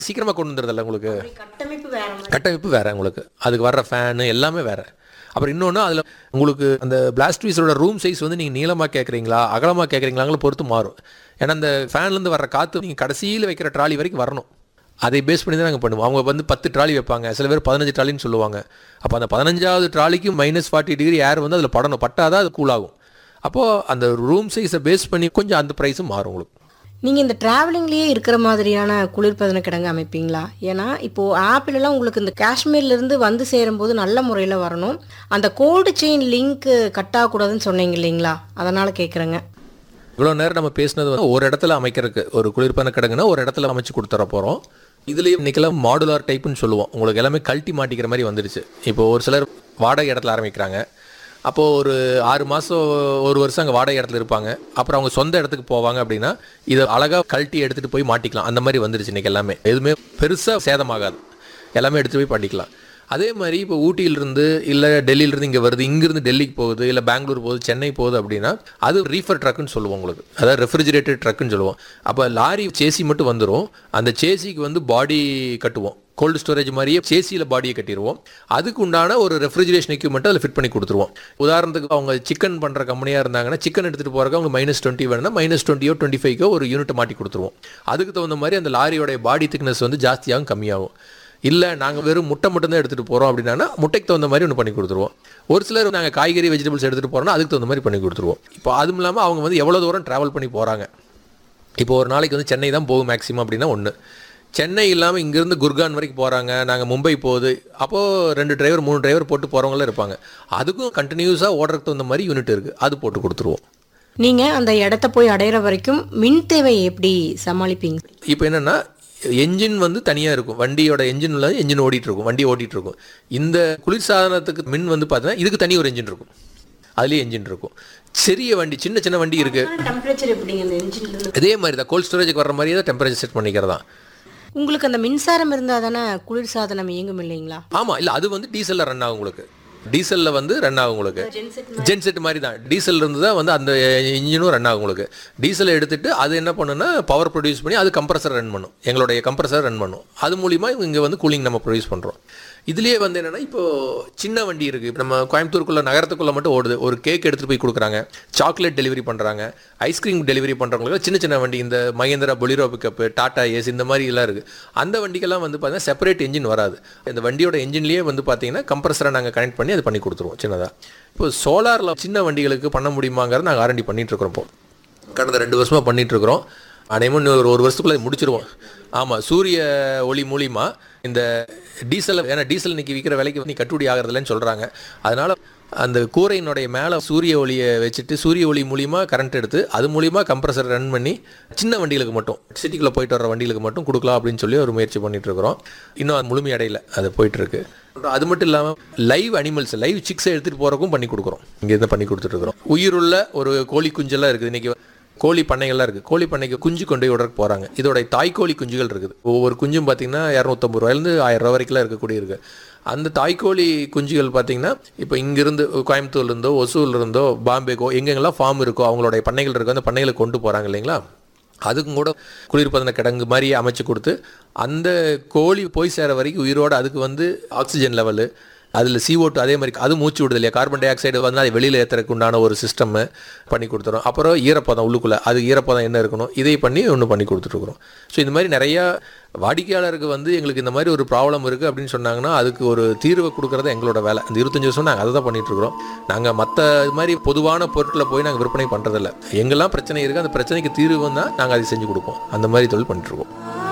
சீக்கிரமாக கொண்டு வந்துடுறதில்ல உங்களுக்கு கட்டமைப்பு வேற மாதிரி கட்டமைப்பு வேறு உங்களுக்கு அதுக்கு வர்ற ஃபேனு எல்லாமே வேறு அப்புறம் இன்னொன்று அதில் உங்களுக்கு அந்த பிளாஸ்ட்வீஸோட ரூம் சைஸ் வந்து நீங்கள் நீளமாக கேட்குறீங்களா அகலமாக கேட்குறீங்களாங்கள பொறுத்து மாறும் ஏன்னா அந்த ஃபேன்லேருந்து வர்ற காற்று நீங்கள் கடைசியில் வைக்கிற ட்ராலி வரைக்கும் வரணும் அதை பேஸ் பண்ணி தான் நாங்கள் பண்ணுவோம் அவங்க வந்து பத்து ட்ராலி வைப்பாங்க சில பேர் பதினஞ்சு ட்ராலின்னு சொல்லுவாங்க அப்போ அந்த பதினஞ்சாவது ட்ராலிக்கு மைனஸ் ஃபார்ட்டி டிகிரி ஏர் வந்து அதில் படணும் பட்டாதான் அது கூலாகும் அப்போது அந்த ரூம் சைஸை பேஸ் பண்ணி கொஞ்சம் அந்த ப்ரைஸும் மாறும் உங்களுக்கு நீங்கள் இந்த டிராவலிங்லேயே இருக்கிற மாதிரியான குளிர்பதன கிடங்கு அமைப்பீங்களா ஏன்னா இப்போது ஆப்பிள் எல்லாம் உங்களுக்கு இந்த காஷ்மீர்லேருந்து வந்து சேரும்போது நல்ல முறையில் வரணும் அந்த கோல்டு செயின் லிங்க் கட் ஆகக்கூடாதுன்னு சொன்னீங்க இல்லைங்களா அதனால் கேட்குறேங்க இவ்வளோ நேரம் நம்ம பேசினது வந்து ஒரு இடத்துல அமைக்கிறதுக்கு ஒரு குளிர்பான கிடங்குனா ஒரு இடத்துல அமைச்சு கொடுத்துற போகிறோம் இதுலேயே இன்றைக்கெல்லாம் மாடுலார் டைப்புன்னு சொல்லுவோம் உங்களுக்கு எல்லாமே கழட்டி மாட்டிக்கிற மாதிரி வந்துடுச்சு இப்போ ஒரு சிலர் வாடகை இடத்துல ஆரம்பிக்கிறாங்க அப்போது ஒரு ஆறு மாதம் ஒரு வருஷம் அங்கே வாடகை இடத்துல இருப்பாங்க அப்புறம் அவங்க சொந்த இடத்துக்கு போவாங்க அப்படின்னா இதை அழகாக கழட்டி எடுத்துகிட்டு போய் மாட்டிக்கலாம் அந்த மாதிரி வந்துருச்சு இன்றைக்கி எல்லாமே எதுவுமே பெருசாக சேதமாகாது எல்லாமே எடுத்துகிட்டு போய் பண்ணிக்கலாம் அதே மாதிரி இப்போ ஊட்டியிலிருந்து இல்லை டெல்லியிலிருந்து இங்கே வருது இங்கேருந்து டெல்லிக்கு போகுது இல்லை பெங்களூர் போகுது சென்னை போகுது அப்படின்னா அது ரீஃபர் ட்ரக்குன்னு சொல்லுவோம் உங்களுக்கு அதாவது ரெஃப்ரிஜிரேட்டட் ட்ரக்குன்னு சொல்லுவோம் அப்போ லாரி சேசி மட்டும் வந்துடும் அந்த சேசிக்கு வந்து பாடி கட்டுவோம் கோல்டு ஸ்டோரேஜ் மாதிரியே சேசியில் பாடியை கட்டிடுவோம் அதுக்கு உண்டான ஒரு ரெஃப்ரிஜரேஷன் எக்யூப்மெண்ட் அதில் ஃபிட் பண்ணி கொடுத்துருவோம் உதாரணத்துக்கு அவங்க சிக்கன் பண்ணுற கம்பெனியாக இருந்தாங்கன்னா சிக்கன் எடுத்துகிட்டு போகிறக்கு அவங்க மைனஸ் டுவெண்ட்டி வேணும்னா மைனஸ் டுவெண்ட்டியோ டுவெண்ட்டி ஃபைவோ ஒரு யூனிட் மாட்டி கொடுத்துருவோம் அதுக்கு தகுந்த மாதிரி அந்த லாரியோட பாடி திக்னஸ் வந்து ஜாஸ்தியாகும் கம்மியாகும் இல்லை நாங்கள் வெறும் முட்டை மட்டும் தான் எடுத்துகிட்டு போகிறோம் அப்படின்னா முட்டைக்கு தகுந்த மாதிரி ஒன்று பண்ணி கொடுத்துருவோம் ஒரு சிலர் நாங்கள் காய்கறி வெஜிடபிள்ஸ் எடுத்துகிட்டு போகிறோம்னா அதுக்கு தகுந்த மாதிரி பண்ணி கொடுத்துருவோம் இப்போ அதுவும் இல்லாமல் அவங்க வந்து எவ்வளோ தூரம் ட்ராவல் பண்ணி போகிறாங்க இப்போ ஒரு நாளைக்கு வந்து சென்னை தான் போகும் மேக்ஸிமம் அப்படின்னா ஒன்று சென்னை இல்லாமல் இங்கேருந்து குர்கான் வரைக்கும் போகிறாங்க நாங்கள் மும்பை போகுது அப்போது ரெண்டு டிரைவர் மூணு டிரைவர் போட்டு போகிறவங்களும் இருப்பாங்க அதுக்கும் கண்டினியூஸாக ஓடுறதுக்கு தகுந்த மாதிரி யூனிட் இருக்குது அது போட்டு கொடுத்துருவோம் நீங்கள் அந்த இடத்த போய் அடையிற வரைக்கும் மின் தேவை எப்படி சமாளிப்பீங்க இப்போ என்னென்னா என்ஜின் வந்து தனியாக இருக்கும் வண்டியோட என்ஜின் உள்ள என்ஜின் ஓடிட்டு இருக்கும் வண்டி ஓட்டிட்டு இருக்கும் இந்த குளிர்சாதனத்துக்கு மின் வந்து பார்த்தீங்கன்னா இதுக்கு தனி ஒரு என்ஜின் இருக்கும் அதுலேயே என்ஜின் இருக்கும் சிறிய வண்டி சின்ன சின்ன வண்டி இருக்குது டெம்பரேச்சர் எப்படிங்க அந்த இன்ஜின்லேருந்து இதே மாதிரி தான் கோல்ட் ஸ்டோரேஜுக்கு வர மாதிரியே தான் டெம்பரேச்சர் செட் பண்ணிக்கிறதா உங்களுக்கு அந்த மின்சாரம் இருந்தால் தானே குளிர்சாதனம் இயங்கும் இல்லைங்களா ஆமாம் இல்லை அது வந்து டீசலில் ரன் ஆகும் உங்களுக்கு டீசலில் வந்து ரன் ஆகும் உங்களுக்கு ஜென்செட் மாதிரி தான் டீசல் இருந்து தான் வந்து அந்த இன்ஜினும் ரன் ஆகும் உங்களுக்கு டீசலை எடுத்துட்டு அது என்ன பண்ணுன்னா பவர் ப்ரொடியூஸ் பண்ணி அது கம்ப்ரஸர் ரன் பண்ணும் எங்களுடைய கம்ப்ரஸர் ரன் பண்ணும் அது மூலிமா இங்கே வந்து கூலிங் நம்ம ப்ரொடியூஸ் பண்ணுறோம் இதுலேயே வந்து என்னென்னா இப்போ சின்ன வண்டி இருக்குது நம்ம கோயம்புத்தூருக்குள்ள நகரத்துக்குள்ளே மட்டும் ஓடுது ஒரு கேக் எடுத்துகிட்டு போய் கொடுக்குறாங்க சாக்லேட் டெலிவரி பண்ணுறாங்க ஐஸ்கிரீம் டெலிவரி பண்ணுறவங்களுக்கு சின்ன சின்ன வண்டி இந்த Mahindra Bolero pickup Tata Ace இந்த மாதிரி எல்லாம் இருக்குது அந்த வண்டிக்கெல்லாம் வந்து பார்த்தீங்கன்னா செப்பரேட் என்ஜின் வராது இந்த வண்டியோட என்ஜின்லேயே வந்து பார்த்தீங்கன்னா கம்ப்ரஸரை நாங்கள் கனெக்ட் பண்ணி அது பண்ணி கொடுத்துருவோம் சின்னதாக இப்போ சோலாரில் சின்ன வண்டிகளுக்கு பண்ண முடியுமாங்கிறத நாங்கள் ஆரண்டி பண்ணிட்டு இருக்கிறோம் இப்போ கடந்த ரெண்டு வருஷமாக பண்ணிட்டு இருக்கிறோம் அனைவரும் இன்னும் ஒரு ஒரு வருஷத்துக்குள்ள இதை முடிச்சிருவோம் ஆமாம் சூரிய ஒளி மூலிமா இந்த டீசல் ஏன்னா டீசல் இன்னைக்கு விற்கிற விலைக்கு நீ கட்டுப்படி ஆகிறதில்லன்னு சொல்கிறாங்க அதனால் அந்த கூரையினுடைய மேலே சூரிய ஒளியை வச்சுட்டு சூரிய ஒளி மூலிமா கரண்ட் எடுத்து அது மூலிமா கம்ப்ரஸர் ரன் பண்ணி சின்ன வண்டிகளுக்கு மட்டும் சிட்டிக்குள்ளே போயிட்டு வர வண்டிகளுக்கு மட்டும் கொடுக்கலாம் அப்படின்னு சொல்லி ஒரு முயற்சி பண்ணிட்டு இருக்கிறோம் இன்னும் அது முழுமை அடையல அது போயிட்டுருக்கு அது மட்டும் இல்லாமல் லைவ் அனிமல்ஸ் லைவ் சிக்ஸை எடுத்துகிட்டு போகிறக்கும் பண்ணி கொடுக்குறோம் இங்கேருந்து பண்ணி கொடுத்துட்ருக்குறோம் உயிருள்ள ஒரு கோழி குஞ்செல்லாம் இருக்குது இன்றைக்கி கோழி பண்ணைகள்லாம் இருக்குது கோழி பண்ணைக்கு குஞ்சு கொண்டு போய் விடறக்கு போகிறாங்க இதோட தாய்க்கோழி குஞ்சுகள் இருக்குது ஒவ்வொரு குஞ்சும் பார்த்தீங்கன்னா இரநூத்தம்பது ரூபாயிலேருந்து ஆயிரம் ரூபா வரைக்கும்லாம் இருக்கக்கூடிய இருக்குது அந்த தாய்க்கோழி குஞ்சுகள் பார்த்தீங்கன்னா இப்போ இங்கேருந்து கோயம்புத்தூர்லேருந்தோ ஒசூர்லேருந்தோ பாம்பேக்கோ எங்கெங்கெல்லாம் ஃபார்ம் இருக்கோ அவங்களுடைய பண்ணைகள் இருக்கோ அந்த பண்ணைகளை கொண்டு போகிறாங்க இல்லைங்களா அதுக்கும் கூட குளிர்பதன கிடங்கு மாதிரி அமைச்சு கொடுத்து அந்த கோழி போய் சேர வரைக்கும் உயிரோடு அதுக்கு வந்து ஆக்சிஜன் லெவலு அதில் CO2 அதே மாதிரி அது மூச்சு விடுது இல்லையா கார்பன் டை ஆக்சைடு வந்து அதை வெளியில் ஏற்றுறதுக்கு உண்டான ஒரு சிஸ்டம் பண்ணி கொடுத்துரும் அப்புறம் ஈரப்பதம் உள்ளுக்குள்ளே அது ஈரப்பதம் என்ன இருக்கணும் இதை பண்ணி ஒன்று பண்ணி கொடுத்துட்ருக்குறோம் ஸோ இந்த மாதிரி நிறையா வாடிக்கையாளருக்கு வந்து எங்களுக்கு இந்த மாதிரி ஒரு ப்ராப்ளம் இருக்குது அப்படின்னு சொன்னாங்கன்னா அதுக்கு ஒரு தீர்வை கொடுக்குறது எங்களோட வேலை அந்த இருபத்தஞ்சு வருஷம் நாங்கள் அதை தான் பண்ணிகிட்ருக்குறோம் நாங்கள் மற்ற இது மாதிரி பொதுவான பொருட்களை போய் நாங்கள் விற்பனை பண்ணுறதில்ல எங்கெல்லாம் பிரச்சனை இருக்குது அந்த பிரச்சனைக்கு தீர்வு தான் நாங்கள் அதை செஞ்சு கொடுப்போம் அந்த மாதிரி தொழில் பண்ணிட்டுருக்கோம்